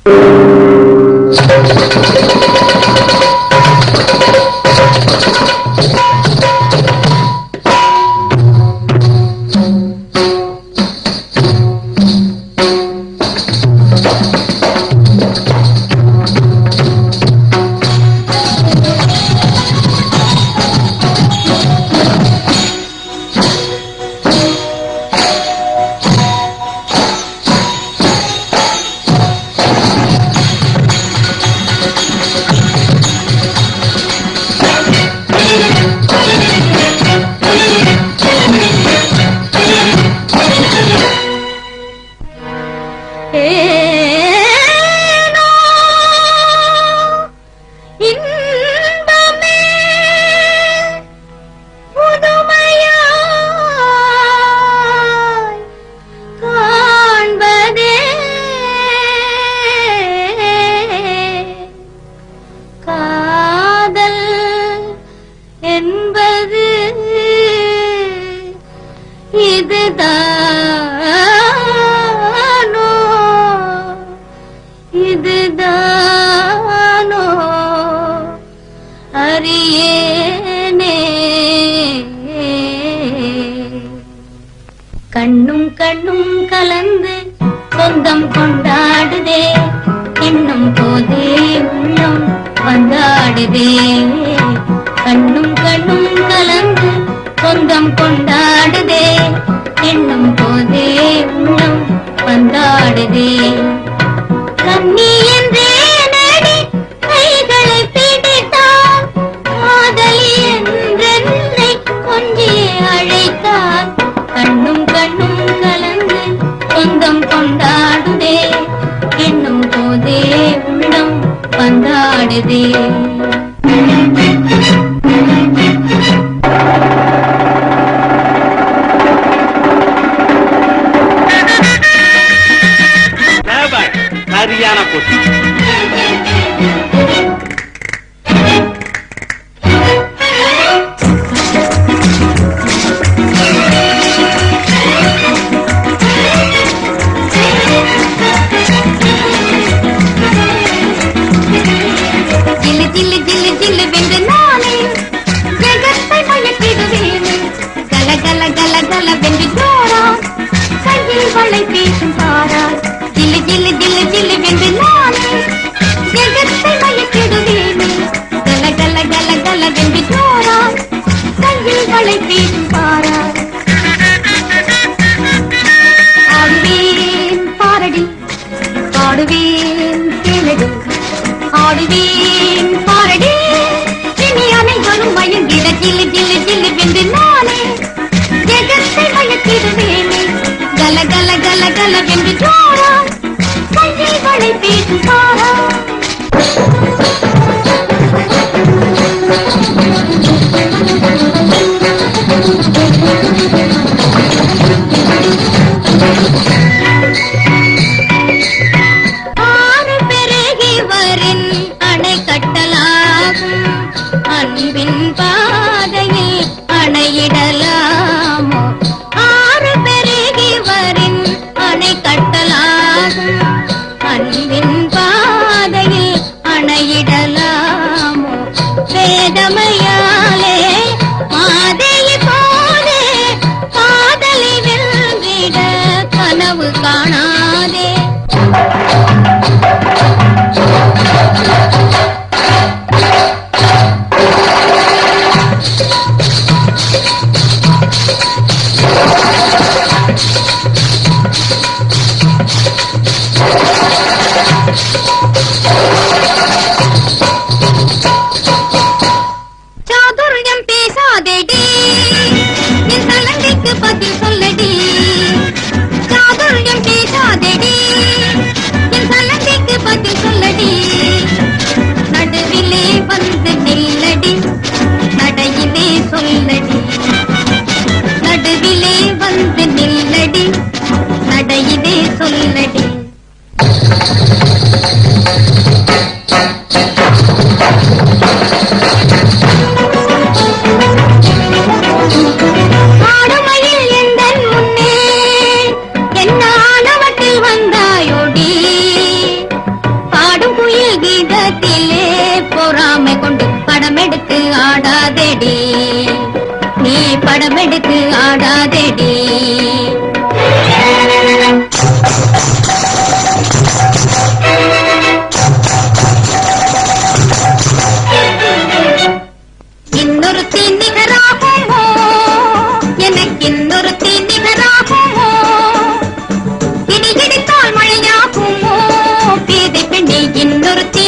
ஏனோ இன்பமே புதுமையாய் காண்பதே காதல் என்பது இதுதானோ இதுதானோ அறியேனே கண்ணும் கண்ணும் கலந்து சொந்தம் கொண்டாடுதே எண்ணும் போதே உள்ளம் வந்தாடுதே கண்ணும் கண்ணும் கலந்து சொந்தம் கொண்டாடுதே எண்ணும் போதே உள்ளம் வந்தாடுதே கண்ணி என்றே நடி கைகளை பிடித்தார் காதலி என்றென்னை கொஞ்சியே அழைத்தார் கண்ணும் கண்ணும் கலந்து சொந்தம் கொண்டாடுதே என்னும் போதே உள்ளம் வந்தாடுதே சரியான போட்டி ஜில்லு ஜில்லு ஜில்லு ஜில்லு வென்று நானே ஜெகத்தை மயக்கிடுவேனே கல கல கல கல வென்று ஜோரா கையில் வளை பேசும் பாரா ஜில்லு ஜில்லு ஜில்லு ஜில்லு வென்று நானே ஜெகத்தை மயக்கிடுவேனே கல கல கல கல வென்று ஜோரா கையில் வளை பேசும் பாரா ஆடுவேன் பாரடி பாடுவேன் கேளடி ஆடுவேன் பாரடி இனி அனைவரும் மயங்கிட ஜில்லு ஜில்லு ஜில்லு வென்று நானே ஜெகத்தை மயக்கிடுவேனே கல கல கல கல வென்று ஜோரா கையில் வளை பேசும் பாரா ஆறு பெருகி வரின் அணை கட்டலாகும் அன்பின் பாதையில் அணையிடலாமோ ஆறு பெருகி வரின் அணை கட்டலாகும் அன்பின் பாதையில் அணையிடலாமோ வேதமையாலே மாதையை போலே காதலை வென்றிட கனவு காணாதே சாதுரியம் பேசாதேடி என் சலங்கைக்கு பதில் சொல்லடி சாதுரியம் பேசாதேடி என் சலங்கைக்கு பதில் சொல்லடி நடுவிலே வந்து நில்லடி நடையிலே சொல்லடி நடுவிலே வந்து நில்லடி நடையிலே சொல்லடி ஆடாதேடி நீ படம் எடுத்து ஆடாதேடி இன்னொரு நிகராகுமோ எனக்கு இன்னொரு நிகராகுமோ இடி இடித்தால் மழையாகுமோ பேதை பெண்ணே இன்னொரு